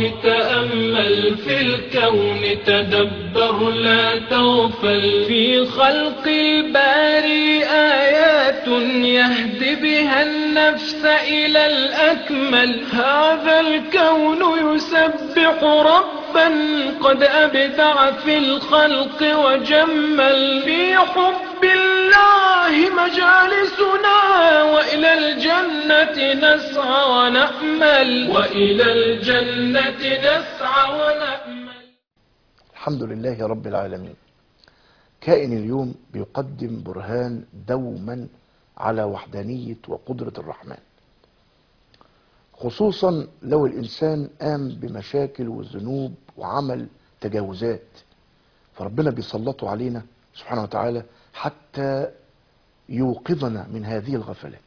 الله تأمل في الكون تدبر لا تغفل في خلق الباري آيات يهدي بها النفس إلى الأكمل هذا الكون يسبح ربا قد أبدع في الخلق وجمل في حب الله مجالسنا وإلى الجنة نسعى ونأمل وإلى الجنة نسعى ونأمل الحمد لله رب العالمين كائن اليوم بيقدم برهان دوما على وحدانية وقدرة الرحمن خصوصا لو الإنسان قام بمشاكل وذنوب وعمل تجاوزات فربنا بيسلطه علينا سبحانه وتعالى حتى يوقظنا من هذه الغفلات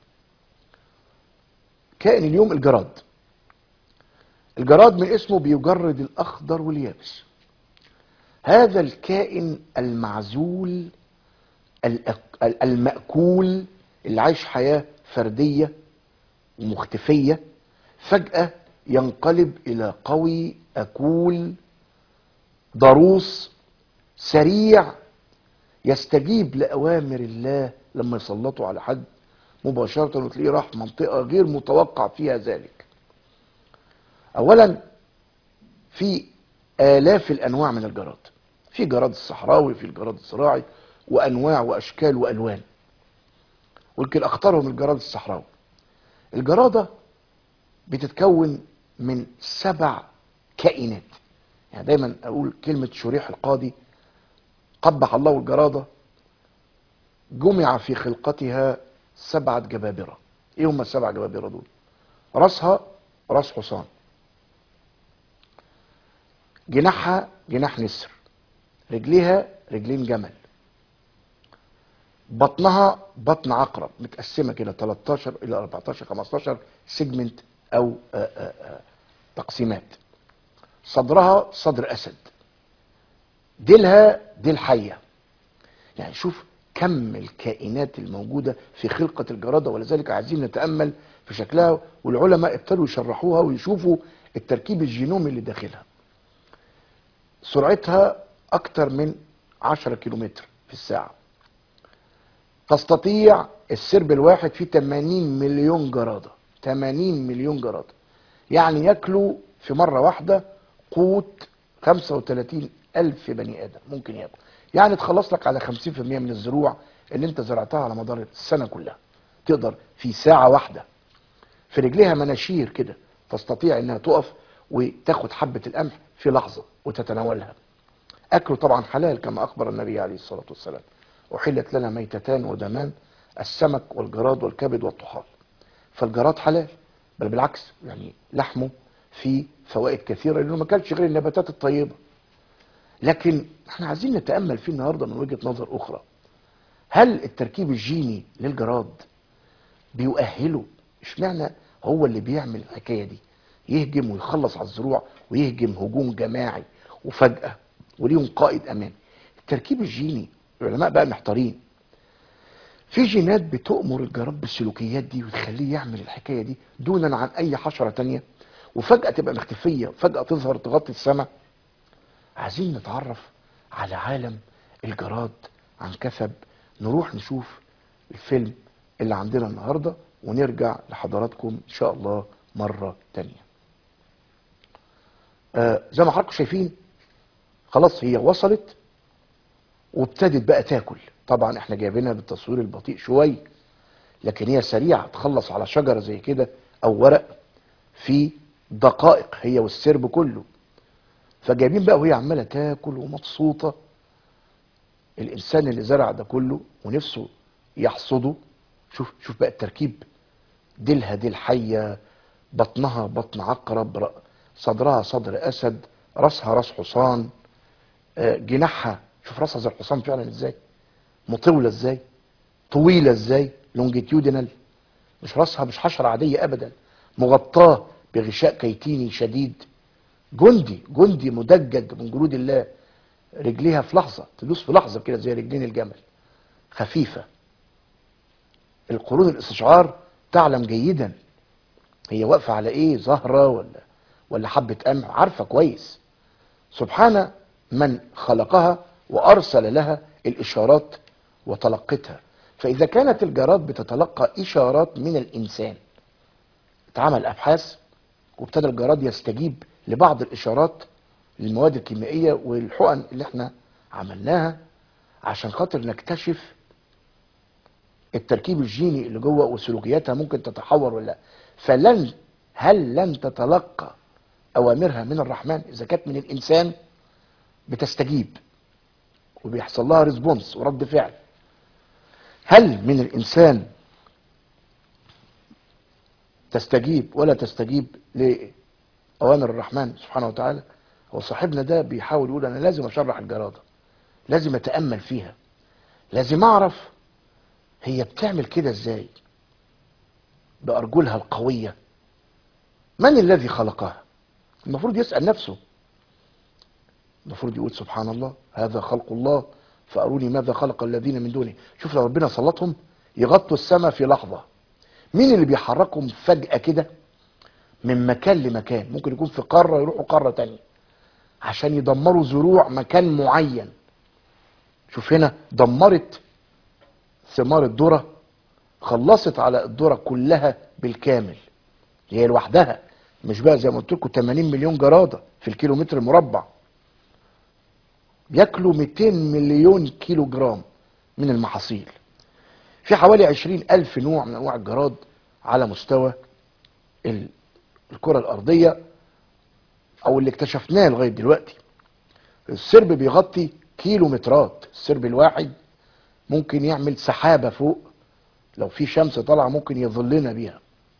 كائن اليوم الجراد الجراد من اسمه بيجرد الأخضر واليابس هذا الكائن المعزول الأك- المأكول اللي عايش حياة فردية ومختفية فجأة ينقلب إلى قوي أكول ضروس سريع يستجيب لأوامر الله لما يسلطوا على حد مباشرة وتلاقيه راح منطقة غير متوقع فيها ذلك أولا في آلاف الأنواع من الجراد في جراد الصحراوي في الجراد الزراعي وأنواع وأشكال وألوان ويمكن أخطرهم الجراد الصحراوي الجرادة بتتكون من سبع كائنات يعني دايما أقول كلمة شريح القاضي قبح الله الجرادة جمع في خلقتها سبعة جبابرة ايه هم السبع جبابرة دول راسها راس حصان جناحها جناح نسر رجليها رجلين جمل بطنها بطن عقرب متقسمة كده 13 إلى 14 15 سيجمنت أو آآ آآ تقسيمات صدرها صدر أسد ديلها ديل حية يعني شوف كم الكائنات الموجودة في خلقة الجرادة ولذلك عايزين نتأمل في شكلها والعلماء ابتدوا يشرحوها ويشوفوا التركيب الجينومي اللي داخلها سرعتها أكتر من 10 كيلومتر في الساعة تستطيع السرب الواحد فيه 80 مليون جرادة 80 مليون جرادة يعني ياكلوا في مرة واحدة قوت 35 ألف بني آدم ممكن ياكل يعني تخلص لك على 50% من الزروع اللي انت زرعتها على مدار السنة كلها تقدر في ساعة واحدة في رجليها مناشير كده تستطيع انها تقف وتاخد حبة القمح في لحظة وتتناولها أكله طبعا حلال كما أخبر النبي عليه الصلاة والسلام أحلت لنا ميتتان ودمان السمك والجراد والكبد والطحال فالجراد حلال بل بالعكس يعني لحمه فيه فوائد كثيرة لأنه ما كانش غير النباتات الطيبة لكن احنا عايزين نتأمل فيه النهاردة من وجهة نظر أخرى هل التركيب الجيني للجراد بيؤهله اشمعنى هو اللي بيعمل الحكاية دي يهجم ويخلص على الزروع ويهجم هجوم جماعي وفجأة وليهم قائد أمامي التركيب الجيني العلماء بقى محتارين في جينات بتؤمر الجراد بالسلوكيات دي وتخليه يعمل الحكاية دي دونا عن أي حشرة تانية وفجأة تبقى مختفية وفجأة تظهر تغطي السماء عايزين نتعرف على عالم الجراد عن كثب نروح نشوف الفيلم اللي عندنا النهاردة ونرجع لحضراتكم إن شاء الله مرة تانية آه زي ما حضراتكم شايفين خلاص هي وصلت وابتدت بقى تاكل طبعا احنا جايبينها بالتصوير البطيء شوية لكن هي سريعة تخلص على شجرة زي كده او ورق في دقائق هي والسرب كله فجايبين بقى وهي عمالة تاكل ومبسوطة الانسان اللي زرع ده كله ونفسه يحصده شوف شوف بقى التركيب ديلها ديل حية بطنها بطن عقرب ر- صدرها صدر اسد راسها راس حصان آه، جناحها شوف راسها زي الحصان فعلا ازاي مطولة ازاي طويلة ازاي لونجيتيودينال مش راسها مش حشرة عادية ابدا مغطاة بغشاء كيتيني شديد جندي جندي مدجج من جنود الله رجليها في لحظة تدوس في لحظة كده زي رجلين الجمل خفيفة القرون الاستشعار تعلم جيدا هي واقفة على ايه زهرة ولا ولا حبة قمح عارفة كويس سبحان من خلقها وأرسل لها الإشارات وتلقتها فإذا كانت الجراد بتتلقى إشارات من الإنسان اتعمل أبحاث وابتدى الجراد يستجيب لبعض الإشارات للمواد الكيميائية والحقن اللي احنا عملناها عشان خاطر نكتشف التركيب الجيني اللي جوه وسلوكياتها ممكن تتحور ولا لا فلن هل لن تتلقى اوامرها من الرحمن اذا كانت من الانسان بتستجيب وبيحصل لها ريسبونس ورد فعل هل من الانسان تستجيب ولا تستجيب لاوامر الرحمن سبحانه وتعالى هو صاحبنا ده بيحاول يقول انا لازم اشرح الجراده لازم اتامل فيها لازم اعرف هي بتعمل كده ازاي بارجلها القويه من الذي خلقها المفروض يسال نفسه المفروض يقول سبحان الله هذا خلق الله فاروني ماذا خلق الذين من دونه شوف لو ربنا سلطهم يغطوا السماء في لحظه مين اللي بيحركهم فجاه كده من مكان لمكان ممكن يكون في قاره يروحوا قاره تانية عشان يدمروا زروع مكان معين شوف هنا دمرت ثمار الذره خلصت على الذره كلها بالكامل هي لوحدها مش بقى زي ما قلت لكم 80 مليون جراده في الكيلومتر المربع بياكلوا 200 مليون كيلو جرام من المحاصيل في حوالي 20 ألف نوع من أنواع الجراد على مستوى ال- الكرة الأرضية أو اللي اكتشفناه لغاية دلوقتي السرب بيغطي كيلومترات السرب الواحد ممكن يعمل سحابة فوق لو في شمس طالعة ممكن يظلنا بيها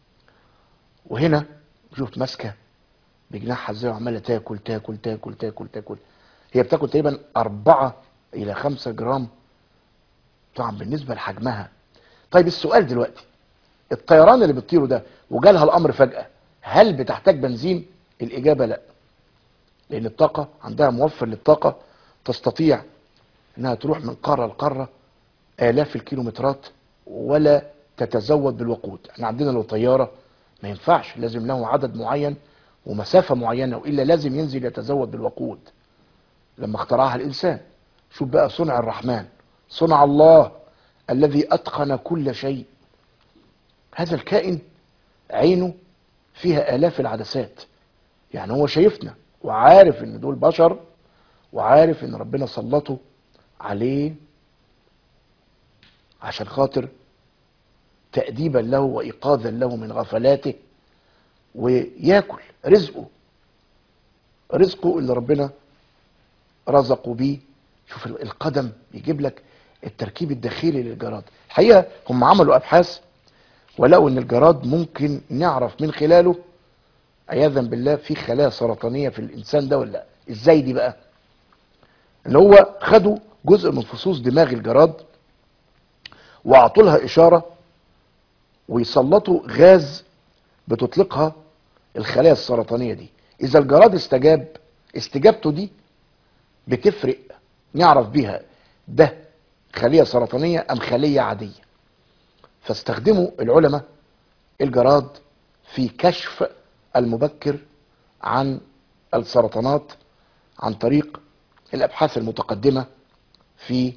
وهنا شوف ماسكة بجناحها ازاي وعمالة تاكل تاكل تاكل تاكل تاكل هي بتاكل تقريبا أربعة إلى خمسة جرام طبعا بالنسبة لحجمها طيب السؤال دلوقتي الطيران اللي بتطيره ده وجالها الأمر فجأة هل بتحتاج بنزين؟ الإجابة لا لأن الطاقة عندها موفر للطاقة تستطيع إنها تروح من قارة لقارة آلاف الكيلومترات ولا تتزود بالوقود احنا عندنا لو طيارة ما ينفعش لازم له عدد معين ومسافة معينة وإلا لازم ينزل يتزود بالوقود لما اخترعها الإنسان شوف بقى صنع الرحمن صنع الله الذي أتقن كل شيء هذا الكائن عينه فيها آلاف العدسات يعني هو شايفنا وعارف ان دول بشر وعارف ان ربنا سلطه عليه عشان خاطر تأديبا له وإيقاظا له من غفلاته وياكل رزقه رزقه اللي ربنا رزقه بيه شوف القدم يجيب لك التركيب الداخلي للجراد الحقيقة هم عملوا أبحاث ولقوا ان الجراد ممكن نعرف من خلاله عياذا بالله في خلايا سرطانيه في الانسان ده ولا لا ازاي دي بقى ان هو خدوا جزء من فصوص دماغ الجراد واعطوا لها اشاره ويسلطوا غاز بتطلقها الخلايا السرطانيه دي اذا الجراد استجاب استجابته دي بتفرق نعرف بيها ده خليه سرطانيه ام خليه عاديه فاستخدموا العلماء الجراد في كشف المبكر عن السرطانات عن طريق الابحاث المتقدمه في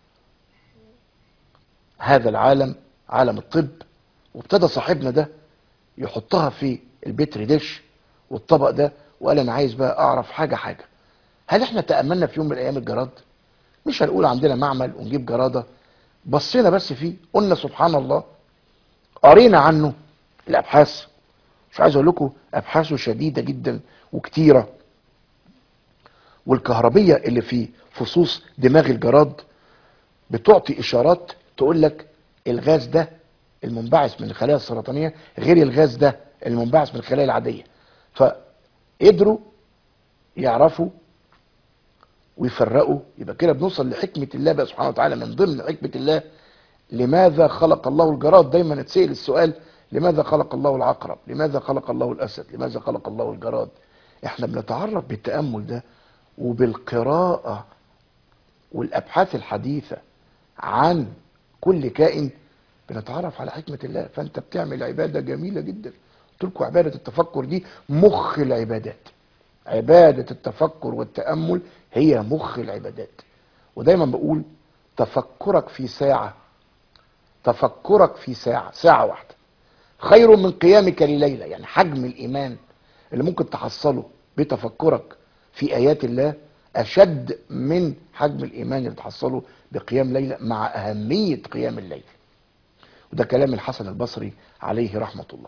هذا العالم عالم الطب وابتدى صاحبنا ده يحطها في البتر ديش والطبق ده وقال انا عايز بقى اعرف حاجه حاجه هل احنا تاملنا في يوم من الايام الجراد مش هنقول عندنا معمل ونجيب جراده بصينا بس فيه قلنا سبحان الله قرينا عنه الابحاث مش عايز اقول لكم ابحاثه شديده جدا وكتيره والكهربيه اللي في فصوص دماغ الجراد بتعطي اشارات تقول لك الغاز ده المنبعث من الخلايا السرطانيه غير الغاز ده المنبعث من الخلايا العاديه فقدروا يعرفوا ويفرقوا يبقى كده بنوصل لحكمه الله بقى سبحانه وتعالى من ضمن حكمه الله لماذا خلق الله الجراد دايما اتسال السؤال لماذا خلق الله العقرب لماذا خلق الله الاسد لماذا خلق الله الجراد احنا بنتعرف بالتامل ده وبالقراءه والابحاث الحديثه عن كل كائن بنتعرف على حكمه الله فانت بتعمل عباده جميله جدا قلت لكم عبادة التفكر دي مخ العبادات عبادة التفكر والتأمل هي مخ العبادات ودايما بقول تفكرك في ساعة تفكرك في ساعة ساعة واحدة خير من قيامك لليلة يعني حجم الإيمان اللي ممكن تحصله بتفكرك في آيات الله أشد من حجم الإيمان اللي تحصله بقيام ليلة مع أهمية قيام الليل وده كلام الحسن البصري عليه رحمة الله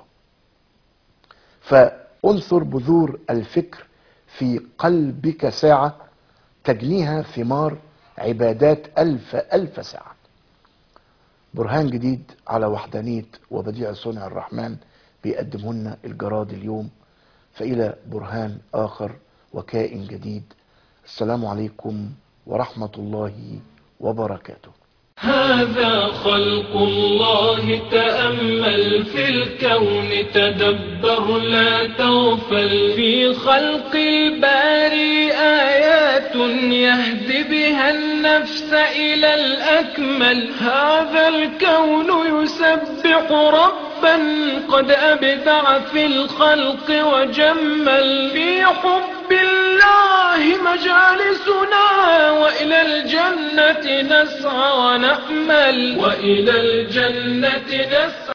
فانثر بذور الفكر في قلبك ساعة تجنيها ثمار عبادات ألف ألف ساعة برهان جديد على وحدانية وبديع صنع الرحمن بيقدمه لنا الجراد اليوم فإلى برهان آخر وكائن جديد السلام عليكم ورحمة الله وبركاته هذا خلق الله تأمل في الكون تدبر لا تغفل في خلق الباري آيات يهدي بها النفس إلى الأكمل هذا الكون يسبح ربا قد أبدع في الخلق وجمل في حب الله مجالسنا وإلى الجنة نسعى ونأمل وإلى الجنة نسعى